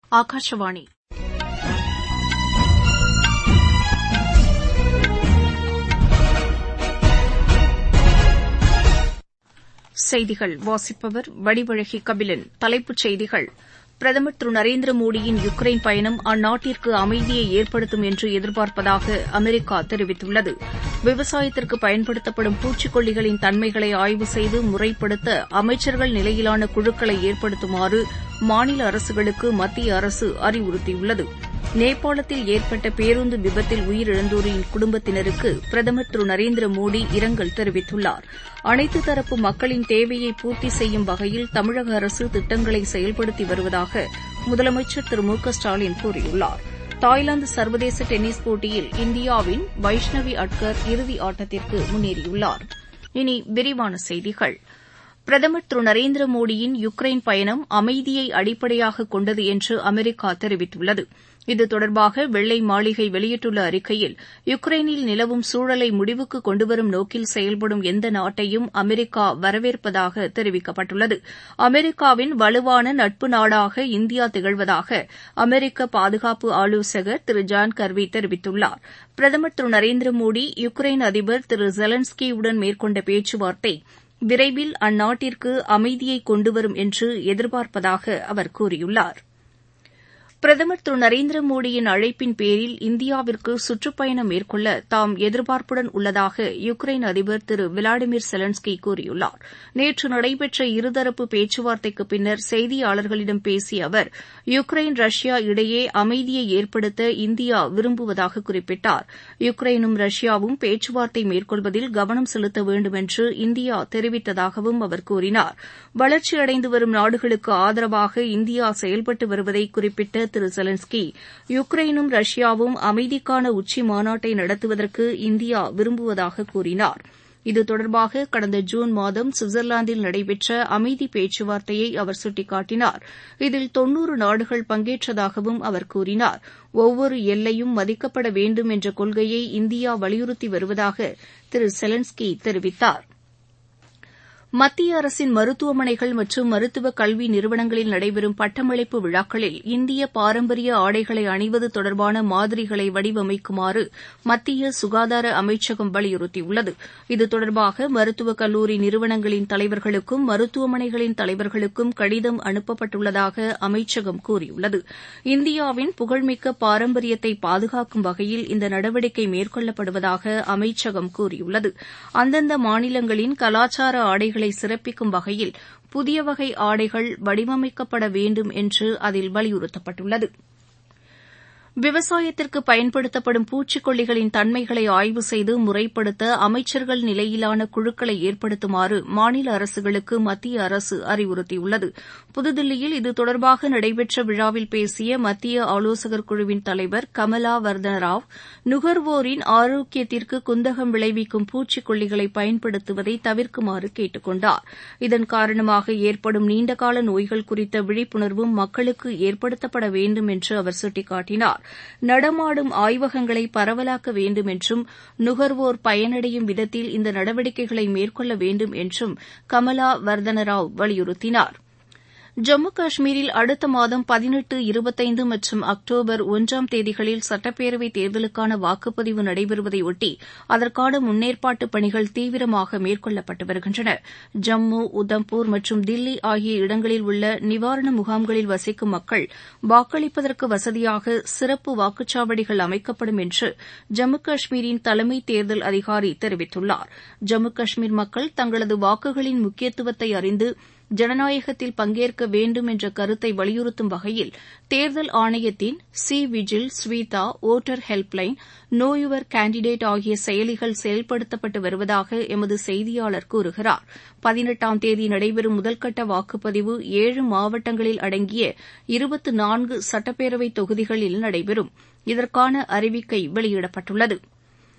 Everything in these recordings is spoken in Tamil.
ஆகாஷவாணி செய்திகள் வாசிப்பவர் வடிவழகி கபிலன் தலைப்புச் செய்திகள் பிரதமர் திரு நரேந்திர மோடியின் யுக்ரைன் பயணம் அந்நாட்டிற்கு அமைதியை ஏற்படுத்தும் என்று எதிர்பார்ப்பதாக அமெரிக்கா தெரிவித்துள்ளது விவசாயத்திற்கு பயன்படுத்தப்படும் பூச்சிக்கொல்லிகளின் தன்மைகளை ஆய்வு செய்து முறைப்படுத்த அமைச்சர்கள் நிலையிலான குழுக்களை ஏற்படுத்துமாறு மாநில அரசுகளுக்கு மத்திய அரசு அறிவுறுத்தியுள்ளது நேபாளத்தில் ஏற்பட்ட பேருந்து விபத்தில் உயிரிழந்தோரின் குடும்பத்தினருக்கு பிரதமர் திரு நரேந்திர மோடி இரங்கல் தெரிவித்துள்ளார் அனைத்து தரப்பு மக்களின் தேவையை பூர்த்தி செய்யும் வகையில் தமிழக அரசு திட்டங்களை செயல்படுத்தி வருவதாக முதலமைச்சர் திரு மு க ஸ்டாலின் கூறியுள்ளார் தாய்லாந்து சர்வதேச டென்னிஸ் போட்டியில் இந்தியாவின் வைஷ்ணவி அட்கர் இறுதி ஆட்டத்திற்கு முன்னேறியுள்ளார் இனி விரிவான செய்திகள் பிரதமர் திரு நரேந்திர மோடியின் யுக்ரைன் பயணம் அமைதியை அடிப்படையாக கொண்டது என்று அமெரிக்கா தெரிவித்துள்ளது இது தொடர்பாக வெள்ளை மாளிகை வெளியிட்டுள்ள அறிக்கையில் யுக்ரைனில் நிலவும் சூழலை முடிவுக்கு கொண்டுவரும் நோக்கில் செயல்படும் எந்த நாட்டையும் அமெரிக்கா வரவேற்பதாக தெரிவிக்கப்பட்டுள்ளது அமெரிக்காவின் வலுவான நட்பு நாடாக இந்தியா திகழ்வதாக அமெரிக்க பாதுகாப்பு ஆலோசகர் திரு ஜான் கர்வி தெரிவித்துள்ளார் பிரதமர் திரு நரேந்திர மோடி யுக்ரைன் அதிபர் திரு ஜெலன்ஸ்கியுடன் மேற்கொண்ட பேச்சுவார்த்தை விரைவில் அந்நாட்டிற்கு அமைதியை கொண்டுவரும் என்று எதிர்பார்ப்பதாக அவர் கூறியுள்ளார் பிரதமர் திரு நரேந்திர மோடியின் அழைப்பின் பேரில் இந்தியாவிற்கு சுற்றுப்பயணம் மேற்கொள்ள தாம் எதிர்பார்ப்புடன் உள்ளதாக யுக்ரைன் அதிபர் திரு விளாடிமிர் செலன்ஸ்கி கூறியுள்ளார் நேற்று நடைபெற்ற இருதரப்பு பேச்சுவார்த்தைக்கு பின்னர் செய்தியாளர்களிடம் பேசிய அவர் யுக்ரைன் ரஷ்யா இடையே அமைதியை ஏற்படுத்த இந்தியா விரும்புவதாக குறிப்பிட்டார் யுக்ரைனும் ரஷ்யாவும் பேச்சுவார்த்தை மேற்கொள்வதில் கவனம் செலுத்த வேண்டும் என்று இந்தியா தெரிவித்ததாகவும் அவர் கூறினார் வளர்ச்சியடைந்து வரும் நாடுகளுக்கு ஆதரவாக இந்தியா செயல்பட்டு வருவதை குறிப்பிட்ட திரு செலன்ஸ்கி யுக்ரைனும் ரஷ்யாவும் அமைதிக்கான உச்சி மாநாட்டை நடத்துவதற்கு இந்தியா விரும்புவதாக கூறினார் இது தொடர்பாக கடந்த ஜூன் மாதம் சுவிட்சர்லாந்தில் நடைபெற்ற அமைதி பேச்சுவார்த்தையை அவர் சுட்டிக்காட்டினார் இதில் தொன்னூறு நாடுகள் பங்கேற்றதாகவும் அவர் கூறினார் ஒவ்வொரு எல்லையும் மதிக்கப்பட வேண்டும் என்ற கொள்கையை இந்தியா வலியுறுத்தி வருவதாக திரு செலன்ஸ்கி தெரிவித்தாா் மத்திய அரசின் மருத்துவமனைகள் மற்றும் மருத்துவ கல்வி நிறுவனங்களில் நடைபெறும் பட்டமளிப்பு விழாக்களில் இந்திய பாரம்பரிய ஆடைகளை அணிவது தொடர்பான மாதிரிகளை வடிவமைக்குமாறு மத்திய சுகாதார அமைச்சகம் வலியுறுத்தியுள்ளது இது தொடர்பாக மருத்துவக் கல்லூரி நிறுவனங்களின் தலைவர்களுக்கும் மருத்துவமனைகளின் தலைவர்களுக்கும் கடிதம் அனுப்பப்பட்டுள்ளதாக அமைச்சகம் கூறியுள்ளது இந்தியாவின் புகழ்மிக்க பாரம்பரியத்தை பாதுகாக்கும் வகையில் இந்த நடவடிக்கை மேற்கொள்ளப்படுவதாக அமைச்சகம் கூறியுள்ளது அந்தந்த மாநிலங்களின் கலாச்சார ஆடைகள் ஆடைகளை சிறப்பிக்கும் வகையில் புதிய வகை ஆடைகள் வடிவமைக்கப்பட வேண்டும் என்று அதில் வலியுறுத்தப்பட்டுள்ளது விவசாயத்திற்கு பயன்படுத்தப்படும் பூச்சிக்கொல்லிகளின் தன்மைகளை ஆய்வு செய்து முறைப்படுத்த அமைச்சர்கள் நிலையிலான குழுக்களை ஏற்படுத்துமாறு மாநில அரசுகளுக்கு மத்திய அரசு அறிவுறுத்தியுள்ளது புதுதில்லியில் இது தொடர்பாக நடைபெற்ற விழாவில் பேசிய மத்திய ஆலோசகர் குழுவின் தலைவர் கமலா வர்தனராவ் நுகர்வோரின் ஆரோக்கியத்திற்கு குந்தகம் விளைவிக்கும் பூச்சிக்கொல்லிகளை பயன்படுத்துவதை தவிர்க்குமாறு கேட்டுக் கொண்டார் இதன் காரணமாக ஏற்படும் நீண்டகால நோய்கள் குறித்த விழிப்புணர்வும் மக்களுக்கு ஏற்படுத்தப்பட வேண்டும் என்று அவர் சுட்டிக்காட்டினார் நடமாடும் ஆய்வகங்களை பரவலாக்க வேண்டும் என்றும் நுகர்வோர் பயனடையும் விதத்தில் இந்த நடவடிக்கைகளை மேற்கொள்ள வேண்டும் என்றும் கமலா வர்தனராவ் வலியுறுத்தினார் ஜம்மு காஷ்மீரில் அடுத்த மாதம் பதினெட்டு இருபத்தைந்து மற்றும் அக்டோபர் ஒன்றாம் தேதிகளில் சட்டப்பேரவைத் தேர்தலுக்கான வாக்குப்பதிவு நடைபெறுவதையொட்டி அதற்கான முன்னேற்பாட்டு பணிகள் தீவிரமாக மேற்கொள்ளப்பட்டு வருகின்றன ஜம்மு உதம்பூர் மற்றும் தில்லி ஆகிய இடங்களில் உள்ள நிவாரண முகாம்களில் வசிக்கும் மக்கள் வாக்களிப்பதற்கு வசதியாக சிறப்பு வாக்குச்சாவடிகள் அமைக்கப்படும் என்று ஜம்மு காஷ்மீரின் தலைமை தேர்தல் அதிகாரி தெரிவித்துள்ளார் ஜம்மு காஷ்மீர் மக்கள் தங்களது வாக்குகளின் முக்கியத்துவத்தை அறிந்து ஜனநாயகத்தில் பங்கேற்க வேண்டும் என்ற கருத்தை வலியுறுத்தும் வகையில் தேர்தல் ஆணையத்தின் C vigil Suvidha voter helpline know your candidate ஆகிய செயலிகள் செயல்படுத்தப்பட்டு வருவதாக எமது செய்தியாளர் கூறுகிறார் பதினெட்டாம் தேதி நடைபெறும் முதல்கட்ட வாக்குப்பதிவு ஏழு மாவட்டங்களில் அடங்கிய இருபத்து நான்கு சட்டப்பேரவை தொகுதிகளில் நடைபெறும் இதற்கான அறிவிக்கை வெளியிடப்பட்டுள்ளது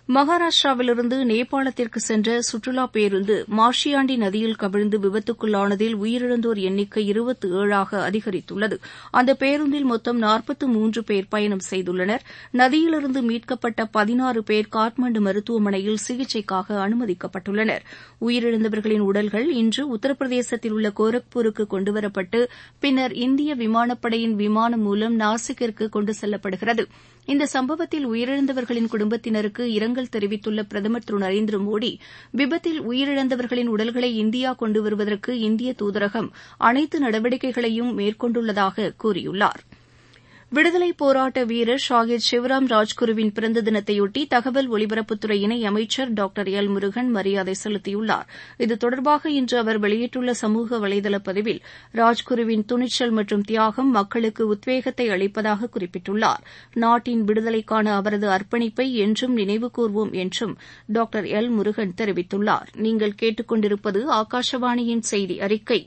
மகாராஷ்டிராவிலிருந்து நேபாளத்திற்கு சென்ற சுற்றுலா பேருந்து மாஷியாண்டி நதியில் கவிழ்ந்து விபத்துக்குள்ளானதில் உயிரிழந்தோர் எண்ணிக்கை இருபத்தி ஏழாக அதிகரித்துள்ளது அந்த பேருந்தில் மொத்தம் நாற்பத்து மூன்று பேர் பயணம் செய்துள்ளனர் நதியிலிருந்து மீட்கப்பட்ட பதினாறு பேர் காட்மாண்டு மருத்துவமனையில் சிகிச்சைக்காக அனுமதிக்கப்பட்டுள்ளனர் உயிரிழந்தவர்களின் உடல்கள் இன்று உத்தரப்பிரதேசத்தில் உள்ள கோரக்பூருக்கு கொண்டுவரப்பட்டு பின்னர் இந்திய விமானப்படையின் விமானம் மூலம் நாசிக்கிற்கு கொண்டு செல்லப்படுகிறது இந்த சம்பவத்தில் உயிரிழந்தவர்களின் குடும்பத்தினருக்கு இரங்கல் தெரிவித்துள்ள பிரதமர் திரு நரேந்திர மோடி விபத்தில் உயிரிழந்தவர்களின் உடல்களை இந்தியா கொண்டு வருவதற்கு இந்திய தூதரகம் அனைத்து நடவடிக்கைகளையும் மேற்கொண்டுள்ளதாக கூறியுள்ளாா் விடுதலைப் போராட்ட வீரர் ஷாகித் சிவராம் ராஜ்குருவின் பிறந்த தினத்தையொட்டி தகவல் ஒலிபரப்புத்துறை இணை அமைச்சர் டாக்டர் எல் முருகன் மரியாதை செலுத்தியுள்ளார் இது தொடர்பாக இன்று அவர் வெளியிட்டுள்ள சமூக வலைதள பதிவில் ராஜ்குருவின் துணிச்சல் மற்றும் தியாகம் மக்களுக்கு உத்வேகத்தை அளிப்பதாக குறிப்பிட்டுள்ளார் நாட்டின் விடுதலைக்கான அவரது அர்ப்பணிப்பை என்றும் நினைவுகூர்வோம் என்றும் டாக்டர் எல் முருகன் தெரிவித்துள்ளார் நீங்கள் கேட்டுக்கொண்டிருப்பது ஆகாஷவாணியின் செய்தி அறிக்கை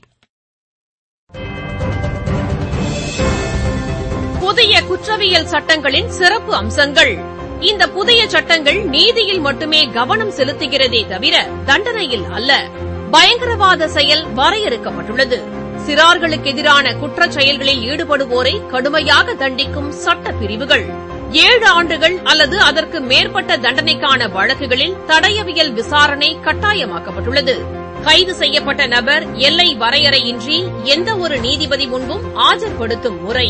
புதிய குற்றவியல் சட்டங்களின் சிறப்பு அம்சங்கள் இந்த புதிய சட்டங்கள் நீதியில் மட்டுமே கவனம் செலுத்துகிறதே தவிர தண்டனையில் அல்ல பயங்கரவாத செயல் வரையறுக்கப்பட்டுள்ளது சிறார்களுக்கு எதிரான குற்றச் செயல்களில் ஈடுபடுவோரை கடுமையாக தண்டிக்கும் சட்ட பிரிவுகள் ஏழு ஆண்டுகள் அல்லது அதற்கு மேற்பட்ட தண்டனைக்கான வழக்குகளில் தடயவியல் விசாரணை கட்டாயமாக்கப்பட்டுள்ளது கைது செய்யப்பட்ட நபர் எல்லை வரையறையின்றி எந்த ஒரு நீதிபதி முன்பும் ஆஜர்படுத்தும் முறை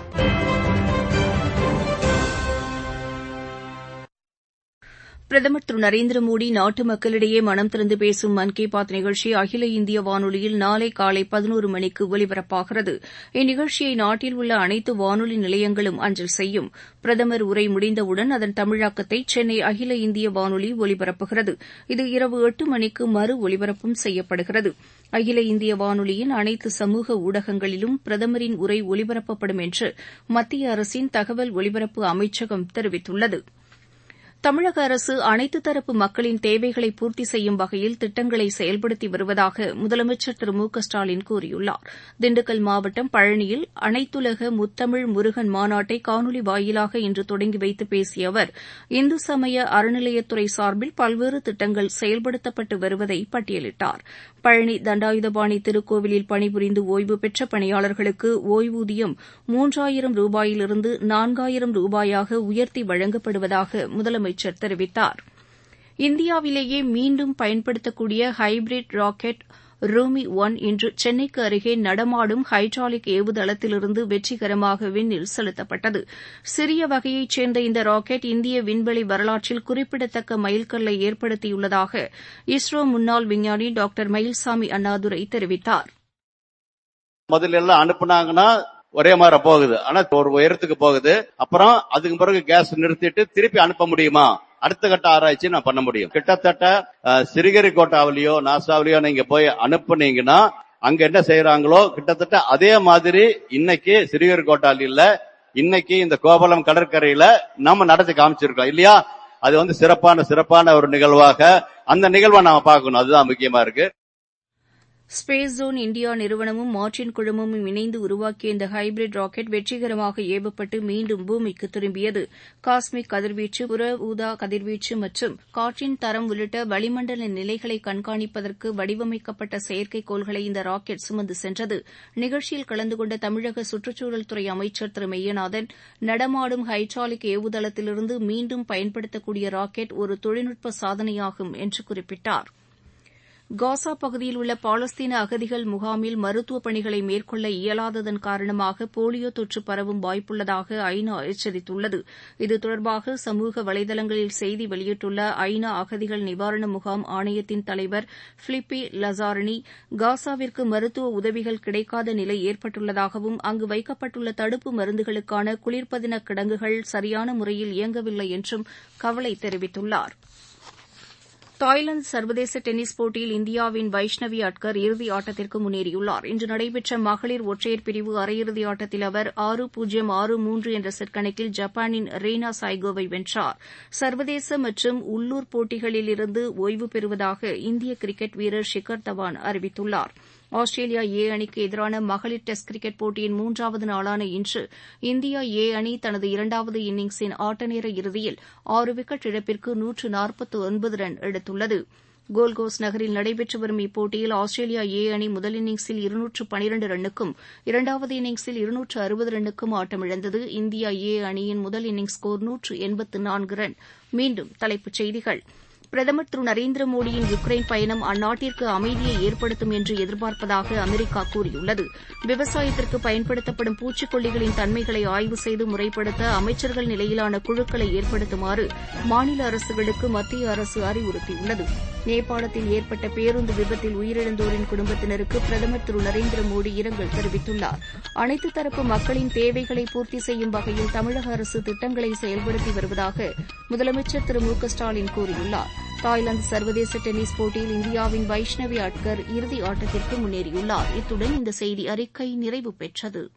பிரதமர் திரு நரேந்திர மோடி நாட்டு மக்களிடையே மனம் திறந்து பேசும் மன் கி பாத் நிகழ்ச்சி அகில இந்திய வானொலியில் நாளை காலை பதினோரு மணிக்கு ஒலிபரப்பாகிறது இந்நிகழ்ச்சியை நாட்டில் உள்ள அனைத்து வானொலி நிலையங்களும் அஞ்சல் செய்யும் பிரதமர் உரை முடிந்தவுடன் அதன் தமிழாக்கத்தை சென்னை அகில இந்திய வானொலி ஒலிபரப்புகிறது இது இரவு எட்டு மணிக்கு மறு ஒலிபரப்பும் செய்யப்படுகிறது அகில இந்திய வானொலியின் அனைத்து சமூக ஊடகங்களிலும் பிரதமரின் உரை ஒலிபரப்பப்படும் என்று மத்திய அரசின் தகவல் ஒலிபரப்பு அமைச்சகம் தெரிவித்துள்ளது தமிழக அரசு அனைத்து தரப்பு மக்களின் தேவைகளை பூர்த்தி செய்யும் வகையில் திட்டங்களை செயல்படுத்தி வருவதாக முதலமைச்சர் திரு மு க ஸ்டாலின் கூறியுள்ளார் திண்டுக்கல் மாவட்டம் பழனியில் அனைத்துலக முத்தமிழ் முருகன் மாநாட்டை காணொலி வாயிலாக இன்று தொடங்கி வைத்து பேசிய அவர் இந்து சமய அறநிலையத்துறை சார்பில் பல்வேறு திட்டங்கள் செயல்படுத்தப்பட்டு வருவதை பட்டியலிட்டார் பழனி தண்டாயுதபாணி திருக்கோவிலில் பணிபுரிந்து ஓய்வு பெற்ற பணியாளர்களுக்கு ஓய்வூதியம் மூன்றாயிரம் ரூபாயிலிருந்து நான்காயிரம் ரூபாயாக உயர்த்தி வழங்கப்படுவதாக முதலமைச்சர் தெரிவித்தார் இந்தியாவிலேயே மீண்டும் பயன்படுத்தக்கூடிய ஹைபிரிட் ராக்கெட் ரோமி ஒன் இன்று சென்னைக்கு அருகே நடமாடும் ஹைட்ராலிக் ஏவுதளத்திலிருந்து வெற்றிகரமாக விண்ணில் செலுத்தப்பட்டது சிறிய வகையைச் சேர்ந்த இந்த ராக்கெட் இந்திய விண்வெளி வரலாற்றில் குறிப்பிடத்தக்க மைல்கல்லை ஏற்படுத்தியுள்ளதாக இஸ்ரோ முன்னாள் விஞ்ஞானி டாக்டர் மயில்சாமி அண்ணாதுரை தெரிவித்தார் முதல்ல எல்லாம் அனுப்புனாங்கன்னா ஒரே மாதிரி போகுது ஆனா ஒரு உயரத்துக்கு போகுது அப்புறம் அதுக்கு பிறகு கேஸ் நிறுத்திட்டு திருப்பி அனுப்ப முடியுமா அடுத்த கட்ட ஆராய்ச்சி நான் பண்ண முடியும் கிட்டத்தட்ட சிறுகரிக்கோட்டாவிலேயோ நாசாவிலேயோ நீங்க போய் அனுப்புனீங்கன்னா அங்க என்ன செய்யறாங்களோ கிட்டத்தட்ட அதே மாதிரி இன்னைக்கு சிறுகரிக்கோட்டால் இல்ல இன்னைக்கு இந்த கோபலம் கடற்கரையில நம்ம நடத்தி காமிச்சிருக்கோம் இல்லையா அது வந்து சிறப்பான சிறப்பான ஒரு நிகழ்வாக அந்த நிகழ்வை நாம பார்க்கணும் அதுதான் முக்கியமா இருக்கு ஸ்பேஸ் ஜோன் இந்தியா நிறுவனமும் மார்டின் குழுமமும் இணைந்து உருவாக்கிய இந்த ஹைபிரிட் ராக்கெட் வெற்றிகரமாக ஏவப்பட்டு மீண்டும் பூமிக்கு திரும்பியது காஸ்மிக் கதிர்வீச்சு புற ஊதா கதிர்வீச்சு மற்றும் காற்றின் தரம் உள்ளிட்ட வளிமண்டல நிலைகளை கண்காணிப்பதற்கு வடிவமைக்கப்பட்ட செயற்கைக்கோள்களை இந்த ராக்கெட் சுமந்து சென்றது நிகழ்ச்சியில் கலந்து கொண்ட தமிழக சுற்றுச்சூழல் துறை அமைச்சர் திரு மெய்யநாதன் நடமாடும் ஹைட்ராலிக் ஏவுதளத்திலிருந்து மீண்டும் பயன்படுத்தக்கூடிய ராக்கெட் ஒரு தொழில்நுட்ப சாதனையாகும் என்று குறிப்பிட்டார் காசா பகுதியில் உள்ள பாலஸ்தீன அகதிகள் முகாமில் மருத்துவப் பணிகளை மேற்கொள்ள இயலாததன் காரணமாக போலியோ தொற்று பரவும் வாய்ப்புள்ளதாக ஐநா எச்சரித்துள்ளது இது தொடர்பாக சமூக வலைதளங்களில் செய்தி வெளியிட்டுள்ள ஐநா அகதிகள் நிவாரண முகாம் ஆணையத்தின் தலைவர் பிலிப்பி லசாரணி காசாவிற்கு மருத்துவ உதவிகள் கிடைக்காத நிலை ஏற்பட்டுள்ளதாகவும் அங்கு வைக்கப்பட்டுள்ள தடுப்பு மருந்துகளுக்கான குளிர்பதன கிடங்குகள் சரியான முறையில் இயங்கவில்லை என்றும் கவலை தெரிவித்துள்ளாா் தாய்லாந்து சர்வதேச டென்னிஸ் போட்டியில் இந்தியாவின் வைஷ்ணவி அட்கர் இறுதி ஆட்டத்திற்கு முன்னேறியுள்ளார் இன்று நடைபெற்ற மகளிர் ஒற்றையர் பிரிவு அரையிறுதி ஆட்டத்தில் அவர் ஆறு பூஜ்ஜியம் ஆறு மூன்று என்ற செட் கணக்கில் ஜப்பானின் ரீனா சாய்கோவை வென்றார் சர்வதேச மற்றும் உள்ளூர் போட்டிகளிலிருந்து ஓய்வு பெறுவதாக இந்திய கிரிக்கெட் வீரர் ஷிகர் தவான் அறிவித்துள்ளார் ஆஸ்திரேலியா ஏ அணிக்கு எதிரான மகளிர் டெஸ்ட் கிரிக்கெட் போட்டியின் மூன்றாவது நாளான இன்று இந்தியா ஏ அணி தனது இரண்டாவது இன்னிங்ஸின் ஆட்டநேர இறுதியில் ஆறு விக்கெட் இழப்பிற்கு நூற்று நாற்பத்து ஒன்பது ரன் எடுத்துள்ளது கோல்கோஸ் நகரில் நடைபெற்று வரும் இப்போட்டியில் ஆஸ்திரேலியா ஏ அணி முதல் இன்னிங்ஸில் இருநூற்று பனிரண்டு ரன்னுக்கும் இரண்டாவது இன்னிங்ஸில் இருநூற்று அறுபது ரன்னுக்கும் ஆட்டமிழந்தது இந்தியா ஏ அணியின் முதல் இன்னிங்ஸ் ஸ்கோர் நூற்று எண்பத்து நான்கு ரன் மீண்டும் தலைப்புச் செய்திகள் பிரதமர் திரு நரேந்திர மோடியின் யுக்ரைன் பயணம் அந்நாட்டிற்கு அமைதியை ஏற்படுத்தும் என்று எதிர்பார்ப்பதாக அமெரிக்கா கூறியுள்ளது விவசாயத்திற்கு பயன்படுத்தப்படும் பூச்சிக்கொல்லிகளின் தன்மைகளை ஆய்வு செய்து முறைப்படுத்த அமைச்சர்கள் நிலையிலான குழுக்களை ஏற்படுத்துமாறு மாநில அரசுகளுக்கு மத்திய அரசு அறிவுறுத்தியுள்ளது நேபாளத்தில் ஏற்பட்ட பேருந்து விபத்தில் உயிரிழந்தோரின் குடும்பத்தினருக்கு பிரதமர் திரு நரேந்திர மோடி இரங்கல் தெரிவித்துள்ளார் அனைத்து தரப்பு மக்களின் தேவைகளை பூர்த்தி செய்யும் வகையில் தமிழக அரசு திட்டங்களை செயல்படுத்தி வருவதாக முதலமைச்சர் திரு மு க ஸ்டாலின் கூறியுள்ளார் தாய்லாந்து சர்வதேச டென்னிஸ் போட்டியில் இந்தியாவின் வைஷ்ணவி அட்கர் இறுதி ஆட்டத்திற்கு முன்னேறியுள்ளார் இத்துடன் இந்த செய்தி அறிக்கை நிறைவு பெற்றது